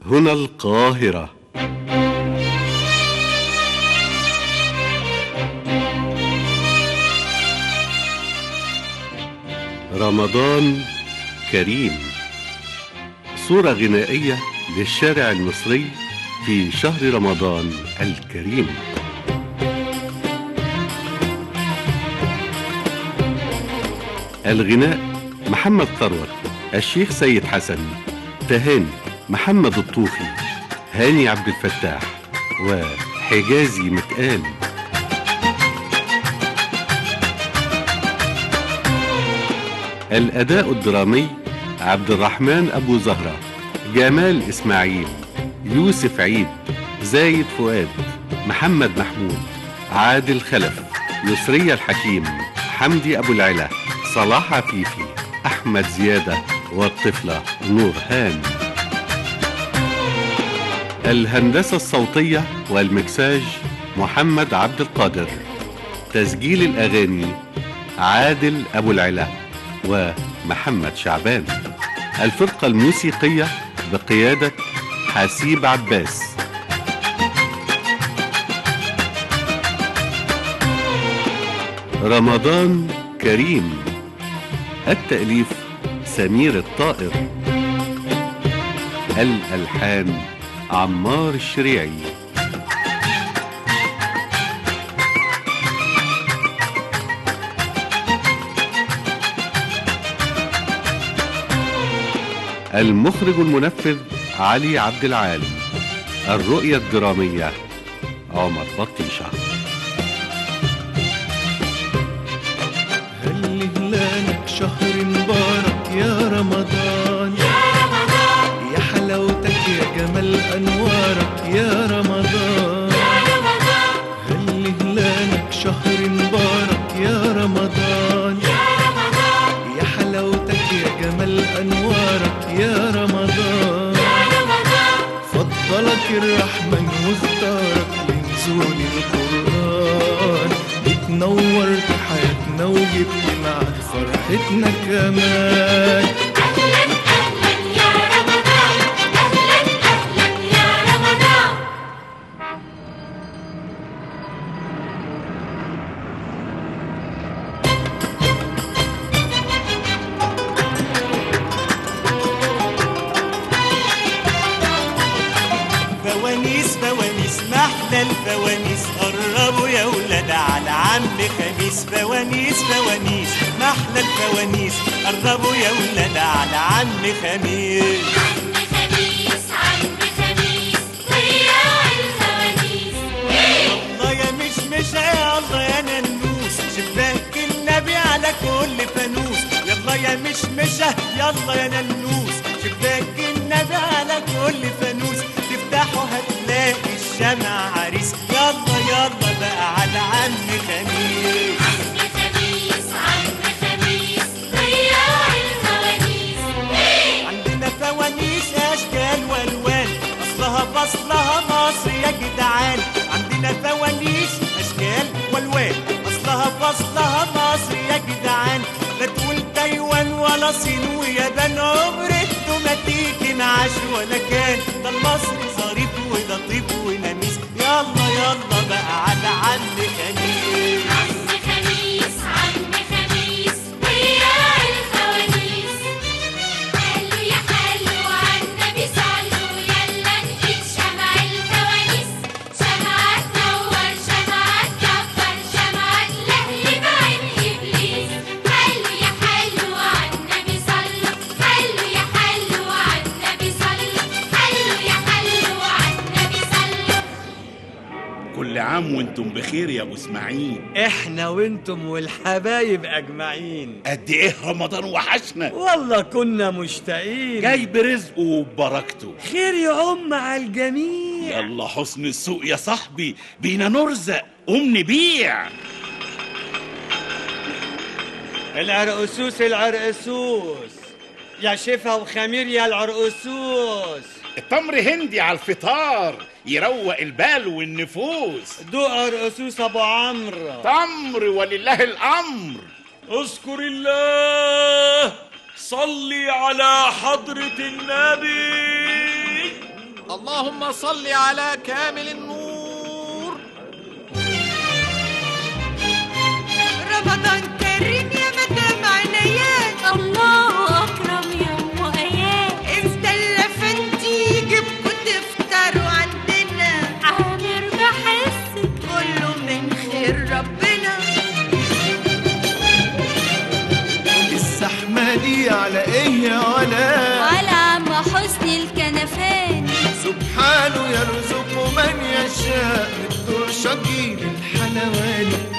هنا القاهرة رمضان كريم صورة غنائية للشارع المصري في شهر رمضان الكريم الغناء محمد ثروت الشيخ سيد حسن تهاني محمد الطوفي هاني عبد الفتاح وحجازي متقال الأداء الدرامي عبد الرحمن أبو زهرة جمال إسماعيل يوسف عيد زايد فؤاد محمد محمود عادل خلف يسرية الحكيم حمدي أبو العلا صلاح عفيفي أحمد زيادة والطفلة نورهان الهندسة الصوتية والمكساج محمد عبد القادر تسجيل الأغاني عادل أبو العلا ومحمد شعبان الفرقة الموسيقية بقيادة حسيب عباس رمضان كريم التأليف سمير الطائر الألحان عمار الشريعي المخرج المنفذ علي عبد العالي الرؤية الدرامية عمر بطيشة هل هلالك شهر مبارك يا رمضان يا رمضان يا حلاوتك يا جمال انوارك يا رمضان يا رمضان هل هلالك شهر مبارك يا رمضان يا رمضان يا حلاوتك يا جمال انوارك يا رمضان يا رمضان فضلك الرحمن واختارك لنزول القرآن بتنورت حياتنا وجبت معاك فرحتنا كمان فوانيس فوانيس محلى الفوانيس قربوا يا ولاد على عم خميس فوانيس فوانيس محلى الفوانيس قربوا يا ولاد على عم خميس عم خميس عم خميس ضياع الفوانيس الله يا مش مش يا الله يا ننوس شباك النبي على كل فانوس يلا يا مش مش يلا يا ننوس شباك النبي على كل فانوس تفتحه هتلاقي الشمع عريس يلا يلا بقى على عم خميس عم خميس عم خميس ضياع الفوانيس عندنا فوانيس اشكال والوان اصلها فصلها مصر يا جدعان عندنا فوانيس اشكال والوان اصلها فصلها مصر يا جدعان لا تقول تايوان ولا صين ويابان عمرته ما تيجي معاش ولا كان ده المصري ظريف ولطيف ونميس يلا يلا بقى على عم خميس عم خميس عم خميس ضياع الفوانيس حلو يا حلو عالنبي صلوا يلا نجيب شمع الفوانيس شمعة تنور شمعة تكبر شمعة تلهلب عين إبليس حلو يا حلو عالنبي صلوا حلو يا حلو عالنبي صلوا حلو يا حلو عالنبي صلوا كل عام وانتم بخير يا ابو اسماعيل احنا وانتم والحبايب اجمعين قد ايه رمضان وحشنا والله كنا مشتاقين جاي برزقه وببركته خير يعم على الجميع يلا حسن السوق يا صاحبي بينا نرزق قوم نبيع العرقسوس العرقسوس يا شفا وخمير يا العرقسوس التمر هندي على الفطار يروق البال والنفوس دوق عرقسوس ابو عمرو تمر ولله الامر اذكر الله صلي على حضرة النبي اللهم صل على كامل النور رمضان كريم يا مدام عنايات الله أكرم يوم وآيات انت الافندي جيبكوا تفطروا عندنا عامر بحس كله من خير ربنا الزحمة دي على ايه يا ولا على عم حسني الكنفاني سبحانه يرزق من يشاء الدور شقي الحلواني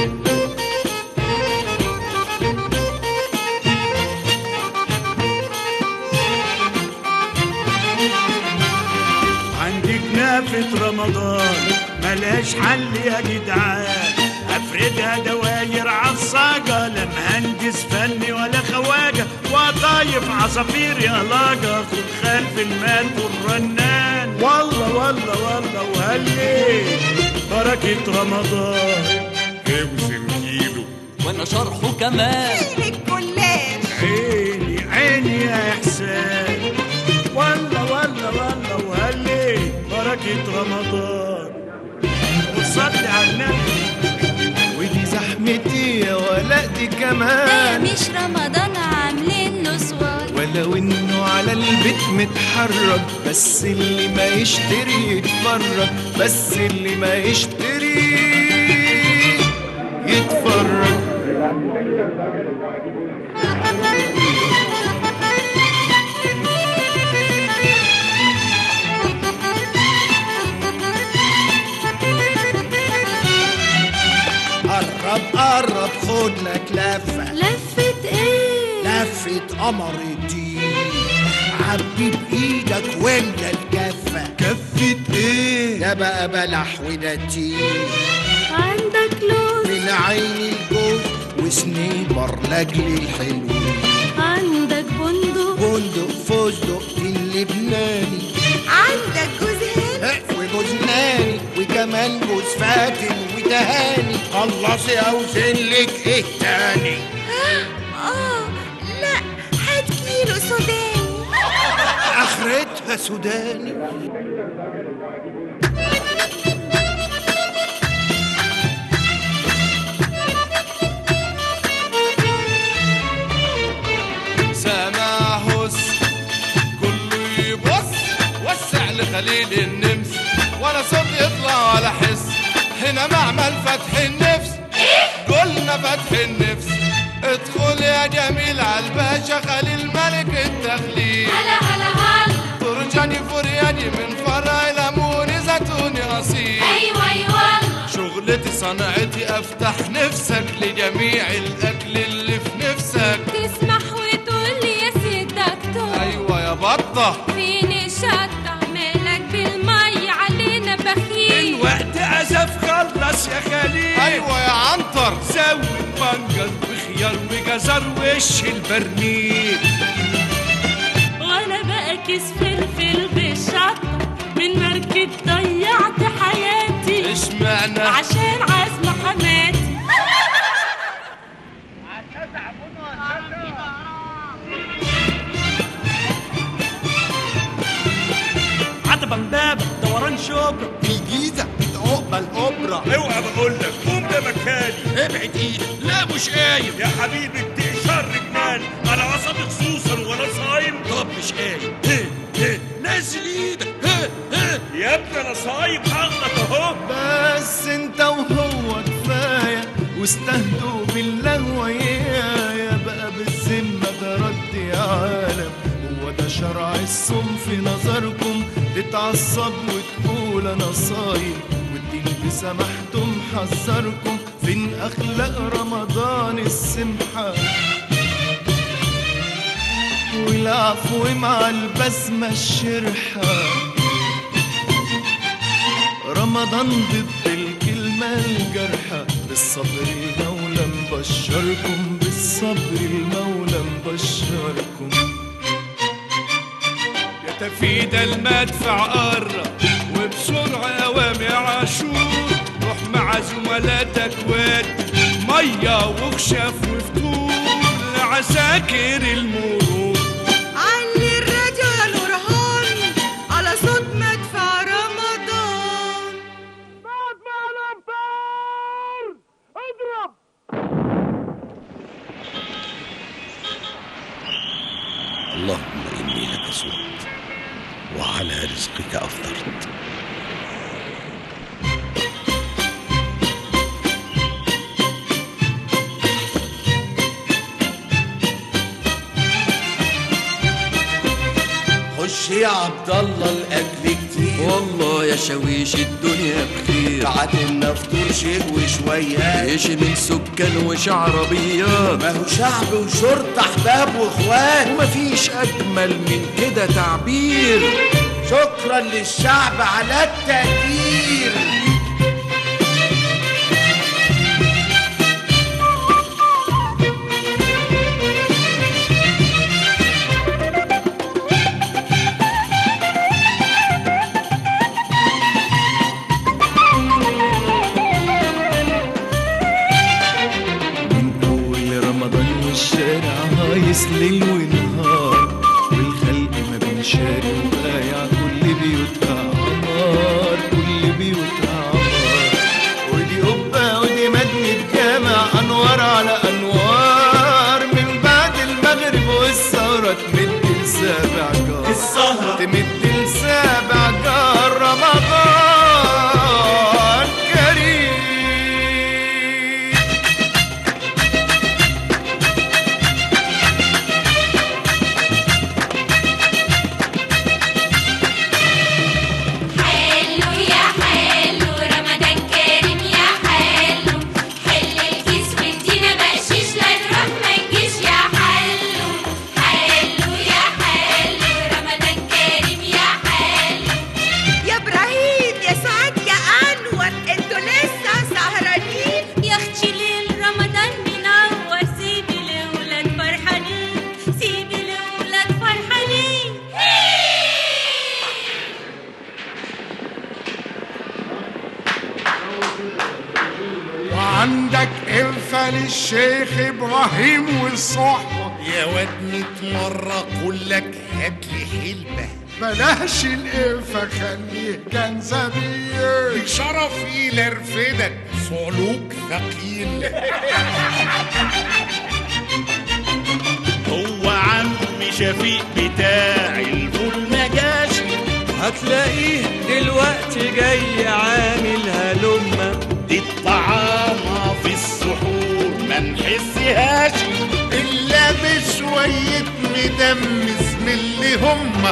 عندي كنافة رمضان ملاش حل يا جدعان افردها دواير عالصاجة لا مهندس فني ولا خواجة وطايف عصافير يا لاجة خد خلف المال والرنان والله والله والله وهلي بركة رمضان اوزن كيلو وانا شرحه كمان فين الكلاش عيني عيني يا احسان والله والله والله وهلي بركة رمضان وصلي على النبي ودي زحمتي يا ولا دي ده كمان مش رمضان عاملين له صوان ولو انه على البيت متحرك بس اللي ما يشتري يتفرج بس اللي ما يشتري يتفرج قرب قرب خد لك لفة لفة ايه لفة قمر الدين عبي بإيدك ولا الكفة كفة ايه ده بقى بلح ونتين عندك لوز من عين الجوز وسنيبر لاجل الحلوين عندك بندق بندق فستق اللبناني عندك جوز هند ها، وجوز ناني وكمان جوز فاتن وتهاني خلصي اوزن لك ايه تاني اه لا هات كيلو سوداني اخرتها سوداني سامع هس كله يبص وسع لخليل النمس ولا صوت يطلع ولا حس هنا معمل فتح النفس قلنا فتح النفس ادخل يا جميل عالباشا خليل ملك التخليل هلا هلا هلا ترجاني فرياني من فرع ليموني زيتوني اصيل ايوه ايوه شغلتي صنعتي افتح نفسك لجميع الاكل اللي في نفسك تسمح وتقول لي يا سيد دكتور ايوه يا بطه فين الشطة مالك بالمي علينا بخيل الوقت أسف خلص يا خليل ايوه يا عنتر زود بنجر بخيار وجزر وش البرميل وانا بقى كيس فلفل بالشطة من مركب ضيعت حياتي اشمعنى عشان عزم حماتي عتبة بابا دوران شبرا في الجيزة عقبة الأوبرا اوعى بقول لك قوم ده مكاني ابعد ايدك لا مش قايم يا حبيبي اتقي شر جنان انا عصبي خصوصا وانا صايم طب مش قايم هه هه نزل ايدك هه هه يا ابني انا صايم هغلط اهو بس انت وهو كفاية واستهدوا بالله ويايا بقى بالذمة ده رد يا عالم هو ده شرع الصوم في نظركم تتعصب وتقول انا صايم والدين بسمحتم حذركم فين اخلاق رمضان السمحه والعفو مع البسمة الشرحة رمضان ضد الكلمة الجرحة بالصبر المولى مبشركم بالصبر المولى مبشركم يا تفيد المدفع قرب وبسرعة أوام يا عاشور روح مع زملاتك ودي مية وخشف وفتور لعساكر المرور علي الراديو يا نورهان على صوت ما وعلى رزقك أفطرت خش يا عبد الله الاكل كتير والله يا شويش الدنيا بخير بعتلنا فطور شيء وشويات ايش من سكان وش عربيات ما هو شعب وشرطة احباب واخوات ومفيش اجمل من كده تعبير شكرا للشعب على التقدير أول رمضان والشارع هايص ليل ونهار والخلق ما بين شارع وبايع كل بيوتها عمار كل بيوتها عمار ودي قبة ودي مدنة جامع أنوار على أنوار من بعد المغرب والثورة تمد لسابع جار السهرة تمد لسابع جار رمضان كريم حلو يا حلو رمضان كريم يا حلو حل الكيس وادينا بقشيش لا نروح ما نجيش يا حلو حلو يا حلو رمضان كريم يا حلو يا ابراهيم يا سعاد يا انور انتوا لسه سهرانين يا اختي ليل رمضان منور سيبي الاولاد فرحانين سيبي الاولاد فرحانين وعندك إلفة للشيخ إبراهيم والصحبة يا واد ميت مرة كلك هاتلي حلبة بلاش الإلفة خليه جنزبيل بشرفي لرفدك صعلوك ثقيل هو عم شفيق بتاعي الفول ما جاش هتلاقيه دلوقتي جاي عامل هلمة دي الطعامة في السحور ما نحسهاش إلا بشوية مدمس من اللي هم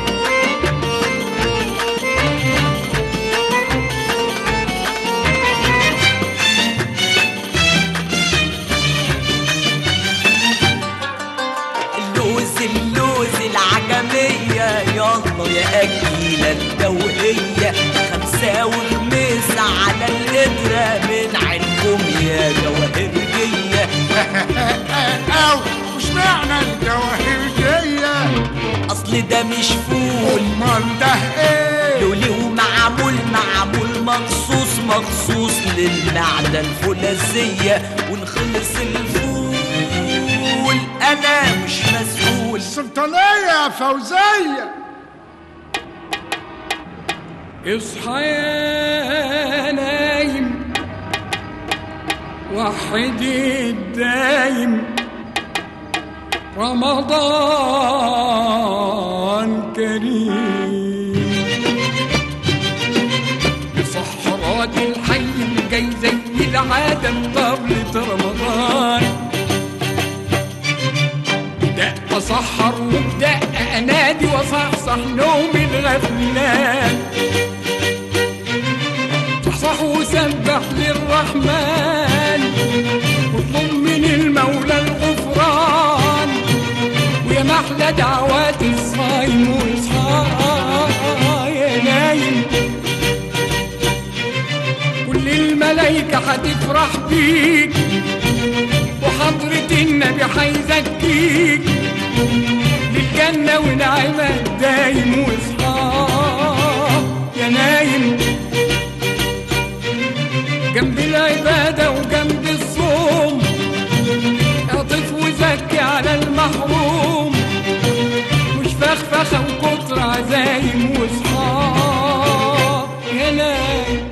اللوز اللوز العجمية يلا يا أكيلة الدوهية خمسة وخميس على القدرة من عينكم يا جواهرجية أو مش معنى الجواهرجية أصل ده مش فول أمال ده إيه لولي ومعمول معمول مخصوص مخصوص للمعدة الفولاذية ونخلص الفول أنا مش مسؤول السلطانية يا فوزية اصحى يا نايم وحد الدايم رمضان كريم بصحرات الحي الجاي زي العادة قبل رمضان بدأ أسحر وابدأ أنادي وصحصح نوم الغفلان صحصح وسبح للرحمن واطلب من المولى الغفران ويا محلى دعوات الصايم واصحى يا نايم كل الملايكة هتفرح بيك وحضرة النبي هيزكيك للجنة ونعيمها دايم واصحى يا نايم جنب العبادة وجنب الصوم اعطف وزكي على المحروم مش فخفخة وكتر عزايم واصحى يا نايم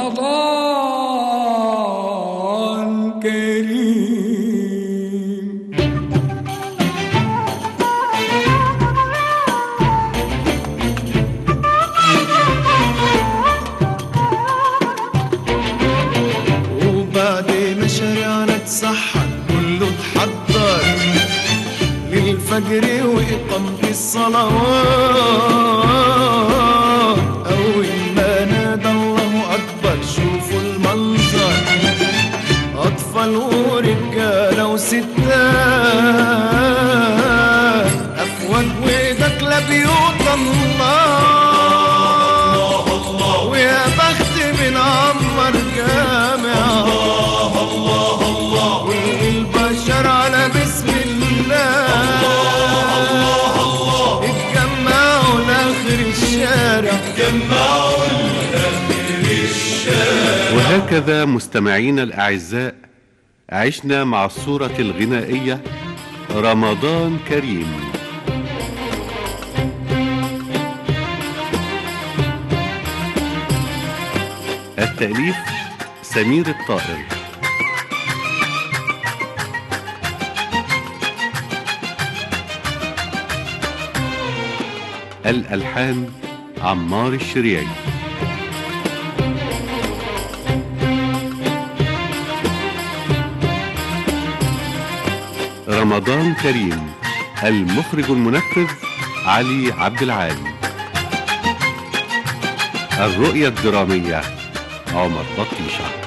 رمضان كريم الصلوات أول ما نادى الله أكبر شوفوا المنظر أطفال ورجالة وستات أفواج ودخلة بيوت الله ويا بخت من عمر جامع الله الله الله والبشر على بسم الله الله الله اتجمعوا لاخر الشارع اتجمعوا لاخر الشارع وهكذا مستمعينا الأعزاء عشنا مع الصورة الغنائية رمضان كريم التأليف سمير الطائر الألحان عمار الشريعي رمضان كريم المخرج المنفذ علي عبد العالي الرؤية الدرامية عمر بطيشه